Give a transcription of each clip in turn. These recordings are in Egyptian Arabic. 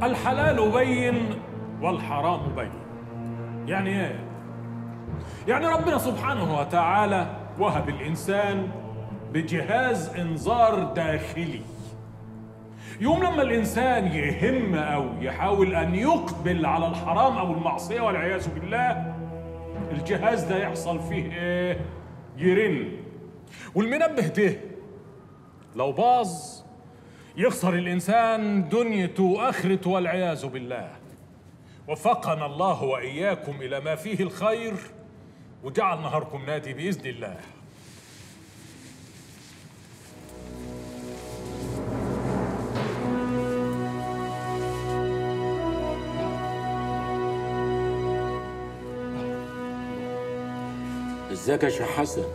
الحلال بين والحرام بين يعني ايه يعني ربنا سبحانه وتعالى وهب الانسان بجهاز انذار داخلي يوم لما الانسان يهم او يحاول ان يقبل على الحرام او المعصيه والعياذ بالله الجهاز ده يحصل فيه ايه يرن والمنبه ده لو باظ يخسر الانسان دنيته واخرته والعياذ بالله وفقنا الله واياكم الى ما فيه الخير وجعل نهاركم نادي باذن الله ازيك يا شيخ حسن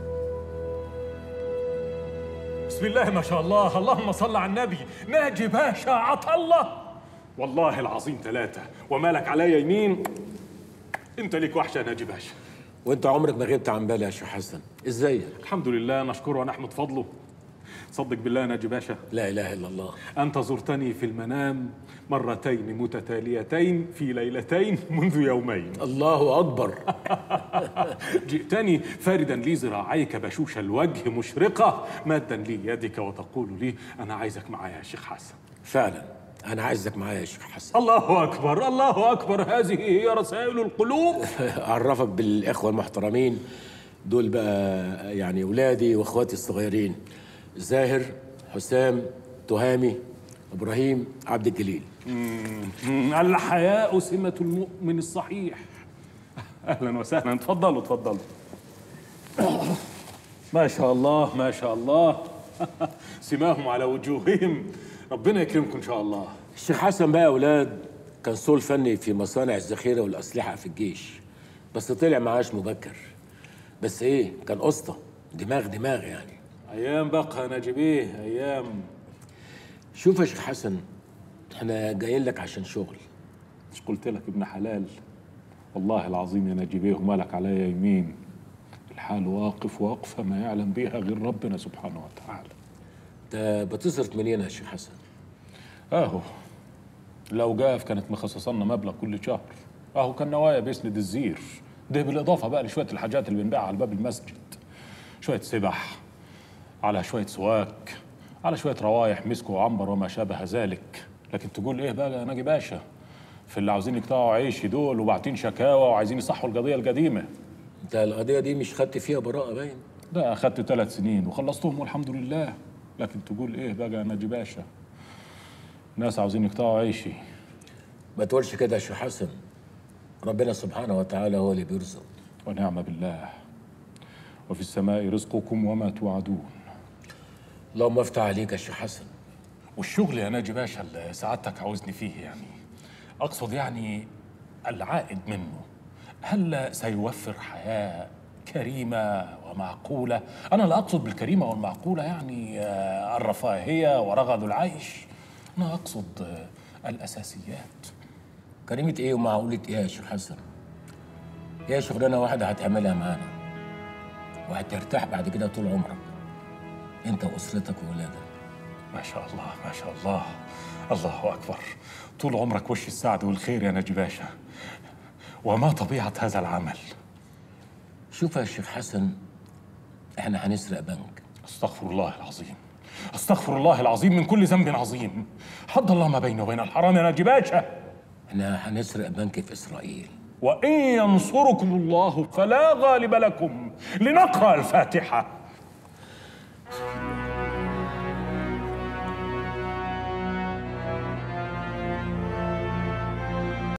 بسم الله ما شاء الله اللهم صل على النبي ناجي باشا عطا الله والله العظيم ثلاثة ومالك عليا يمين انت ليك وحشة ناجي باشا وانت عمرك ما غبت عن بالي يا شيخ حسن ازيك الحمد لله نشكره ونحمد فضله صدق بالله ناجي باشا لا اله الا الله أنت زرتني في المنام مرتين متتاليتين في ليلتين منذ يومين الله اكبر جئتني فاردا لي ذراعيك بشوش الوجه مشرقة مادا لي يدك وتقول لي أنا عايزك معايا يا شيخ حسن فعلا انا عايزك معايا يا شيخ حسن الله أكبر الله أكبر هذه هي رسائل القلوب اعرفك بالاخوه المحترمين دول بقى يعني اولادي واخواتي الصغيرين زاهر حسام تهامي ابراهيم عبد الجليل الحياء سمة المؤمن الصحيح أهلا وسهلا تفضلوا تفضلوا ما شاء الله ما شاء الله سماهم على وجوههم ربنا يكرمكم إن شاء الله الشيخ حسن بقى يا اولاد كان صول فني في مصانع الذخيره والاسلحه في الجيش بس طلع معاش مبكر بس ايه كان قسطه دماغ دماغ يعني أيام بقى ناجي بيه أيام شوف يا شيخ حسن احنا جايين لك عشان شغل مش قلت لك ابن حلال والله العظيم يا ناجي بيه ومالك عليا يمين الحال واقف واقفة ما يعلم بها غير ربنا سبحانه وتعالى انت بتصرف منين يا شيخ حسن اهو لو جاف كانت مخصصنا مبلغ كل شهر اهو كان نوايا بيسند الزير ده بالاضافه بقى لشويه الحاجات اللي بنبيعها على باب المسجد شويه سبح على شويه سواك على شويه روايح مسك وعنبر وما شابه ذلك لكن تقول ايه بقى يا ناجي باشا في اللي عاوزين يقطعوا عيشي دول وبعتين شكاوى وعايزين يصحوا القضيه القديمه انت القضيه دي مش خدت فيها براءه باين ده اخدت ثلاث سنين وخلصتهم والحمد لله لكن تقول ايه بقى يا ناجي باشا ناس عاوزين يقطعوا عيشي ما تقولش كده يا شيخ حسن ربنا سبحانه وتعالى هو اللي بيرزق ونعم بالله وفي السماء رزقكم وما توعدون اللهم افتح عليك يا شيخ حسن والشغل يا ناجي باشا اللي سعادتك عاوزني فيه يعني اقصد يعني العائد منه هل سيوفر حياه كريمه ومعقوله انا لا اقصد بالكريمه والمعقوله يعني آه، الرفاهيه ورغد العيش انا اقصد آه، الاساسيات كريمة ايه ومعقولة ايه يا شيخ حسن هي شغلانة واحدة هتعملها معانا وهترتاح بعد كده طول عمرك انت واسرتك وولادك ما شاء الله ما شاء الله الله اكبر طول عمرك وش السعد والخير يا ناجي باشا وما طبيعه هذا العمل شوف يا شيخ حسن احنا هنسرق بنك استغفر الله العظيم استغفر الله العظيم من كل ذنب عظيم حد الله ما بيني وبين الحرام يا ناجي باشا احنا هنسرق بنك في اسرائيل وان ينصركم الله فلا غالب لكم لنقرا الفاتحه